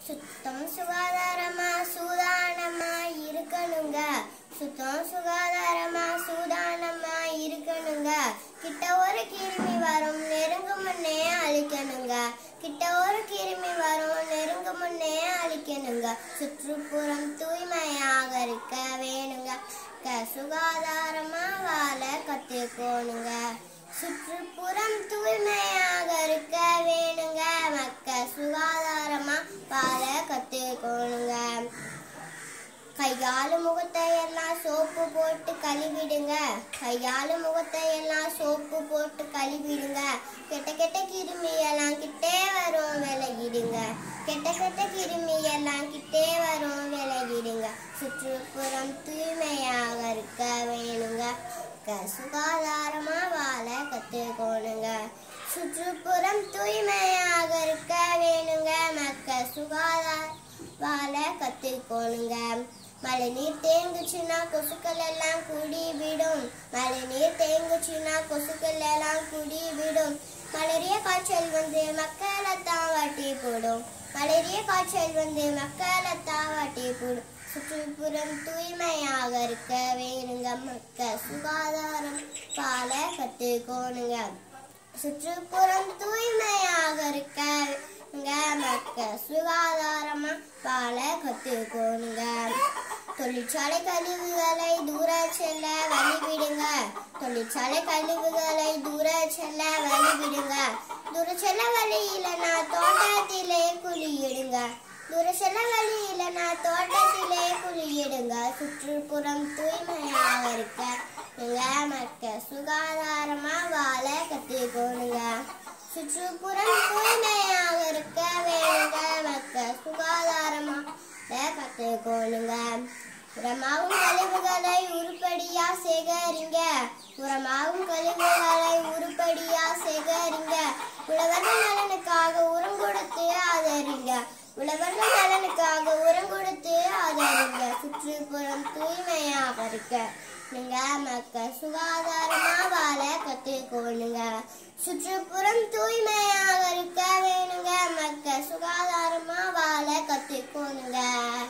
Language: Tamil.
சுத்தம் சுகாதாரமா சூதானமா இருக்கணுங்க சுத்தம் சுகாதாரமா சூதானமா இருக்கணுங்க கிட்ட ஒரு கிருமி வரும் நெருங்கும் முன்னே அழிக்கணுங்க கிட்ட ஒரு கிருமி வரும் நெருங்கும் முன்னே அழிக்கணுங்க சுற்றுப்புறம் தூய்மையாக இருக்க வேணுங்க க- சுகாதாரமா வாழ கத்துக்கோணுங்க சுற்றுப்புறம் தூய்மையாக இருக்க வேணுங்க மக்கள் சுகாதாரமா வாழ கத்துக்கோணுங்க கைகாலு முகத்தை எல்லாம் சோப்பு போட்டு கழுவிடுங்க கைகாலு முகத்தை எல்லாம் சோப்பு போட்டு கழுவிடுங்க கெட்ட கெட்ட கிருமி எல்லாம் கிட்டே வரும் விலகிடுங்க கெட்ட கெட்ட கிருமி எல்லாம் கிட்டே வரும் விலகிடுங்க சுற்றுப்புறம் தூய்மையாக இருக்க வேணுங்க க- சுகாதாரமா வாழ கத்துக்கோணுங்க சுற்றுப்புறம் தூய்மையாக இருக்க வேணுங்க மக்கள் சுகாதார வாழ கத்துக்கோணுங்க மழை நீர் தேங்குச்சுன்னா கொசுக்கள் எல்லாம் குடி விடும் மழை நீர் தேங்குச்சுன்னா கொசுக்கள் எல்லாம் குடி விடும் மலேரியா காய்ச்சல் வந்து மக்களை தான் வாட்டி போடும் மலேரியா காய்ச்சல் வந்து மக்களை தான் வாட்டி போடும் சுற்றுப்புறம் தூய்மையாக இருக்க வேணுங்க மக்கள் சுகாதாரம் வாழ கத்துக்கோணுங்க சுற்றுப்புறம் தூய்மையாக இருக்க மக்கள் சுகாதாரமா வாழ கத்துக்கோணுங்க தொழிற்சாலை கழிவுகளை தூர செல்ல வழிவிடுங்க தொழிற்சாலை கழிவுகளை தூர செல்ல வழிவிடுங்க தூர செல்ல வழி இல்லைன்னா தோட்டத்திலே குழியிடுங்க தூர செல்ல வழி இல்லைன்னா தோட்டத்திலே குழியிடுங்க சுற்றுப்புறம் தூய்மையாக இருக்க நீங்க மக்கள் சுகாதாரமா வாழ கத்துக்கோணுங்க சுற்றுப்புறம் தூய்மையாக இருக்க வேணுங்க மக்கள் சுகாதாரமா வாழ கத்துக்கோணுங்க உரமாகும் கழிவுகளை உருப்படியா சேகரிங்க உரமாகும் கழிவுகளை உருப்படியா சேகரிங்க உழவர்கள் நலனுக்காக உரம் கொடுத்து ஆதரிங்க உழவர்கள் நலனுக்காக உரம் கொடுத்து ஆதரிங்க சுற்றுப்புறம் தூய்மையாக இருக்க நீங்க மக்கள் சுகாதாரமா வாழ கத்துக்கோணுங்க சுற்றுப்புறம் தூய்மையாக இருக்க வேணுங்க மக்கள் சுகாதாரமா வாழ கத்துக்கோணுங்க